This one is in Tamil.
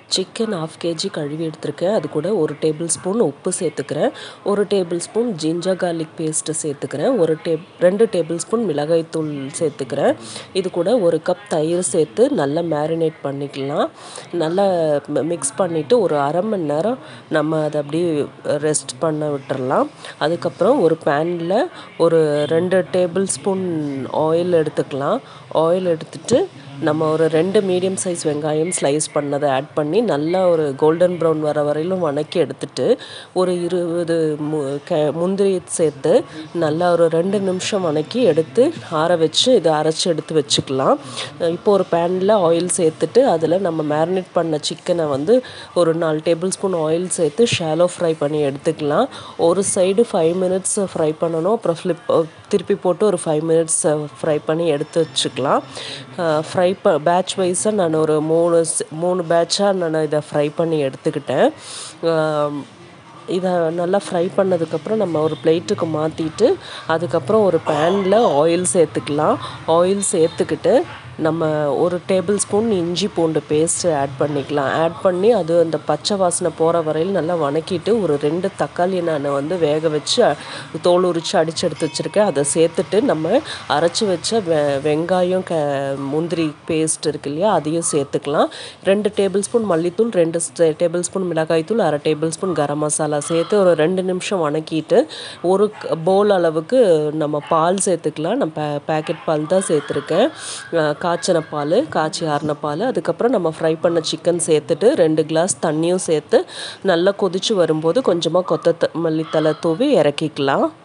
சிக்கன் ஆஃப் கேஜி கழுவி எடுத்திருக்கேன் அது கூட ஒரு டேபிள் ஸ்பூன் உப்பு சேர்த்துக்கிறேன் ஒரு table spoon ginger garlic paste சேர்த்துக்கிறேன் ஒரு டேப் ரெண்டு டேபிள் ஸ்பூன் மிளகாய்த்தூள் சேர்த்துக்கிறேன் இது கூட ஒரு கப் தயிர் சேர்த்து நல்லா மேரினேட் பண்ணிக்கலாம் நல்லா மிக்ஸ் பண்ணிவிட்டு ஒரு அரை மணி நேரம் நம்ம அதை அப்படியே ரெஸ்ட் பண்ண விட்டுறலாம் அதுக்கப்புறம் ஒரு பேனில் ஒரு ரெண்டு டேபிள் ஸ்பூன் ஆயில் எடுத்துக்கலாம் ஆயில் எடுத்துட்டு நம்ம ஒரு ரெண்டு மீடியம் சைஸ் வெங்காயம் ஸ்லைஸ் பண்ணதை ஆட் பண்ணி நல்லா ஒரு கோல்டன் ப்ரௌன் வர வரையிலும் வணக்கி எடுத்துட்டு ஒரு இருபது மு க முந்திரி சேர்த்து நல்லா ஒரு ரெண்டு நிமிஷம் வணக்கி எடுத்து ஆற வச்சு இதை அரைச்சி எடுத்து வச்சுக்கலாம் இப்போ ஒரு பேனில் ஆயில் சேர்த்துட்டு அதில் நம்ம மேரினேட் பண்ண சிக்கனை வந்து ஒரு நாலு டேபிள் ஸ்பூன் ஆயில் சேர்த்து ஷாலோ ஃப்ரை பண்ணி எடுத்துக்கலாம் ஒரு சைடு ஃபைவ் மினிட்ஸ் ஃப்ரை பண்ணணும் அப்புறம் ஃப்ளிப் திருப்பி போட்டு ஒரு ஃபைவ் மினிட்ஸ் ஃப்ரை பண்ணி எடுத்து வச்சுக்கலாம் ஃப்ரை ப பேட்ச் வைஸாக நான் ஒரு மூணு மூணு பேட்சாக நான் இதை ஃப்ரை பண்ணி எடுத்துக்கிட்டேன் இதை நல்லா ஃப்ரை பண்ணதுக்கப்புறம் நம்ம ஒரு பிளேட்டுக்கு மாற்றிட்டு அதுக்கப்புறம் ஒரு பேனில் ஆயில் சேர்த்துக்கலாம் ஆயில் சேர்த்துக்கிட்டு நம்ம ஒரு டேபிள் ஸ்பூன் இஞ்சி பூண்டு பேஸ்ட்டு ஆட் பண்ணிக்கலாம் ஆட் பண்ணி அது அந்த பச்சை வாசனை போகிற வரையில் நல்லா வணக்கிட்டு ஒரு ரெண்டு தக்காளி நான் வந்து வேக வச்சு தோல் உரித்து அடித்து எடுத்து வச்சுருக்கேன் அதை சேர்த்துட்டு நம்ம அரைச்சி வச்ச வெ வெங்காயம் க முந்திரி பேஸ்ட் இருக்கு இல்லையா அதையும் சேர்த்துக்கலாம் ரெண்டு டேபிள் ஸ்பூன் மல்லித்தூள் ரெண்டு டேபிள் ஸ்பூன் மிளகாய்த்தூள் அரை டேபிள் ஸ்பூன் கரம் மசாலா சேர்த்து ஒரு ரெண்டு நிமிஷம் வணக்கிட்டு ஒரு போல் அளவுக்கு நம்ம பால் சேர்த்துக்கலாம் நான் பே பேக்கெட் பால் தான் சேர்த்துருக்கேன் காய்ச்சின பால் காய்ச்சி ஆறின பால் அதுக்கப்புறம் நம்ம ஃப்ரை பண்ண சிக்கன் சேர்த்துட்டு ரெண்டு கிளாஸ் தண்ணியும் சேர்த்து நல்லா கொதித்து வரும்போது கொஞ்சமாக கொத்த மல்லித்தலை தூவி இறக்கிக்கலாம்